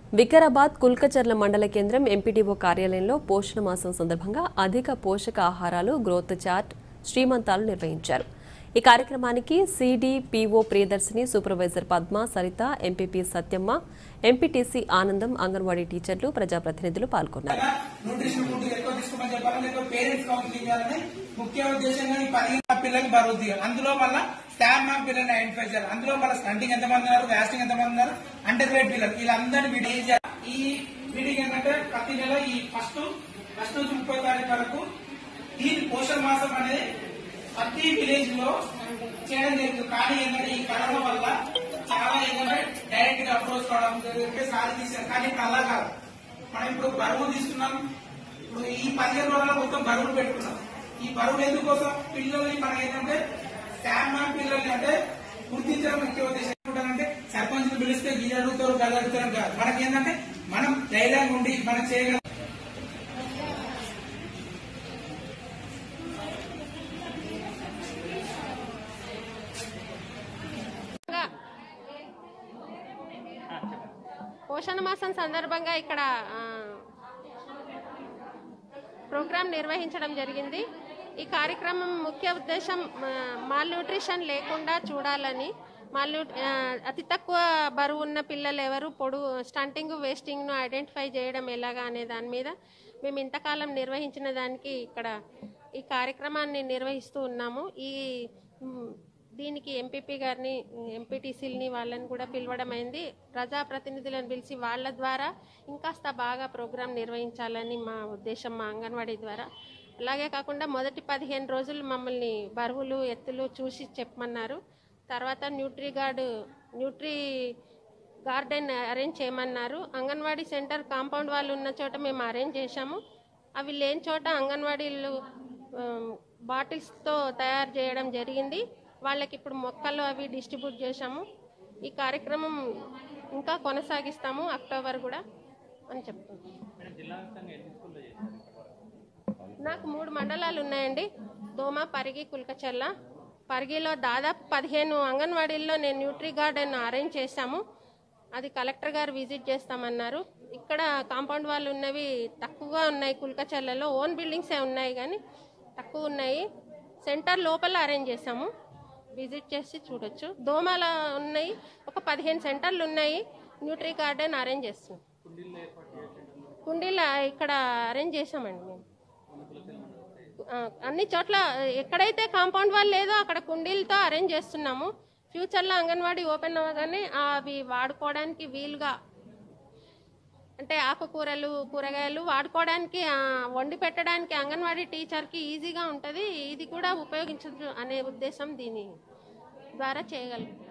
వికారాబాద్ కుల్కచర్ల మండల కేంద్రం ఎంపీటీఓ కార్యాలయంలో పోషణ మాసం సందర్భంగా అధిక పోషక ఆహారాలు గ్రోత్ చార్ట్ శ్రీమంతాలు నిర్వహించారు ఈ కార్యక్రమానికి CD PO Priyadarshini supervisor Padma Saritha MPP Sathyamma MPTC Anandam anganwadi టీచర్లు ప్రజాప్రతినిధులు పాల్గొన్నారు న్యూట్రిషన్ ఫుడ్ ఎక్కువ తీసుకోమని చెప్పాలని లేకపోతే పేరెంట్స్ కౌన్సిలింగ్ చేయాలని ముఖ్య ఉద్దేశంగా ఈ పదిహేను పిల్లల్ని బరువు తీయాలి అందులో మళ్ళీ స్టామ్ మా పిల్లల్ని ఐడెంటిఫై చేయాలి అందులో మళ్ళీ స్టంటింగ్ ఎంతమంది ఉన్నారు వ్యాస్టింగ్ ఎంతమంది ఉన్నారు అండర్ గ్రేడ్ పిల్లలు వీళ్ళందరినీ వీడి ఏం చేయాలి ఈ మీటింగ్ ఏంటంటే ప్రతి నెల ఈ ఫస్ట్ ఫస్ట్ నుంచి ముప్పై తారీఖు వరకు ఈ పోషణ మాసం అనేది ప్రతి విలేజ్ లో చేయడం జరుగుతుంది కానీ ఏంటంటే ఈ కరోనా వల్ల చాలా ఏంటంటే డైరెక్ట్ గా అప్రోచ్ కావడం జరిగితే సారి తీసారు కానీ ఇప్పుడు అలా కాదు మనం ఇప్పుడు బరువు తీసుకున్నాం ఇప్పుడు ఈ పదిహేను రోజుల మొత్తం బరువులు పెట్టుకున్నాం ఈ బరువులు ఎందుకోసం పిల్లల్ని మనం ఏంటంటే శామ్ పిల్లల్ని అంటే గుర్తించడం ముఖ్య ఉద్దేశం ఏంటంటే సర్పంచ్ పిలిస్తే గీ అడుగుతారు గది అడుగుతారు కాదు మనకి ఏంటంటే మనం ధైర్యంగా ఉండి మనం చేయగలం పోషణ మాసం సందర్భంగా ఇక్కడ ఆ, ప్రోగ్రాం నిర్వహించడం జరిగింది ఈ కార్యక్రమం ముఖ్య ఉద్దేశం మాల్ న్యూట్రిషన్ లేకుండా చూడాలని మాల్ అతి తక్కువ బరువు ఉన్న పిల్లలు ఎవరు పొడు స్టంటింగ్ వేస్టింగ్ను ఐడెంటిఫై చేయడం ఎలాగా అనే దాని మీద మేము ఇంతకాలం నిర్వహించిన దానికి ఇక్కడ ఈ కార్యక్రమాన్ని నిర్వహిస్తూ ఉన్నాము ఈ మ్, దీనికి ఎంపీపీ గారిని ఎంపీటీసీలని వాళ్ళని కూడా పిలవడం అయింది ప్రజాప్రతినిధులను పిలిచి వాళ్ళ ద్వారా ఇంకాస్త బాగా ప్రోగ్రాం నిర్వహించాలని మా ఉద్దేశం మా అంగన్వాడీ ద్వారా అలాగే కాకుండా మొదటి పదిహేను రోజులు మమ్మల్ని బరువులు ఎత్తులు చూసి చెప్పమన్నారు తర్వాత nutri guard nutri garden arrange చేయమన్నారు అంగన్వాడీ సెంటర్ కాంపౌండ్ వాళ్ళు ఉన్న చోట మేము అరేంజ్ చేశాము అవి లేని చోట అంగన్వాడీలు ఆమ్, బాటిల్స్తో తయారు చేయడం జరిగింది వాళ్ళకి ఇప్పుడు మొక్కలు అవి డిస్ట్రిబ్యూట్ చేశాము ఈ కార్యక్రమం ఇంకా కొనసాగిస్తాము అక్టోబర్ కూడా అని చెప్తున్నాను నాకు మూడు మండలాలు ఉన్నాయండి దోమ పరిగి కుల్కచల్ల పరిగిలో దాదాపు పదిహేను అంగన్వాడీల్లో నేను న్యూట్రీ గార్డెన్ అరేంజ్ చేశాము అది కలెక్టర్ గారు విజిట్ చేస్తామన్నారు ఇక్కడ కాంపౌండ్ వాళ్ళు ఉన్నవి తక్కువగా ఉన్నాయి కుల్కచల్లలో ఓన్ బిల్డింగ్సే ఉన్నాయి కానీ తక్కువ ఉన్నాయి సెంటర్ లోపల అరేంజ్ చేశాము విజిట్ చేసి చూడొచ్చు దోమల ఉన్నాయి ఒక పదిహేను సెంటర్లు ఉన్నాయి న్యూట్రీ గార్డెన్ అరేంజ్ చేస్తున్నాం కుండీల ఇక్కడ అరేంజ్ చేసామండి మేము ఆ, అన్ని చోట్ల ఎక్కడైతే కాంపౌండ్ వాళ్ళు లేదో అక్కడ కుండీలతో అరేంజ్ చేస్తున్నాము ఫ్యూచర్లో అంగన్వాడీ ఓపెన్ అవ్వగానే అవి వాడుకోవడానికి వీలుగా అంటే ఆకుకూరలు కూరగాయలు వాడుకోవడానికి ఆ, వండి పెట్టడానికి అంగన్వాడీ టీచర్కి ఈజీగా ఉంటుంది ఇది కూడా ఉపయోగించచ్చు అనే ఉద్దేశం దీని ద్వారా చేయగలం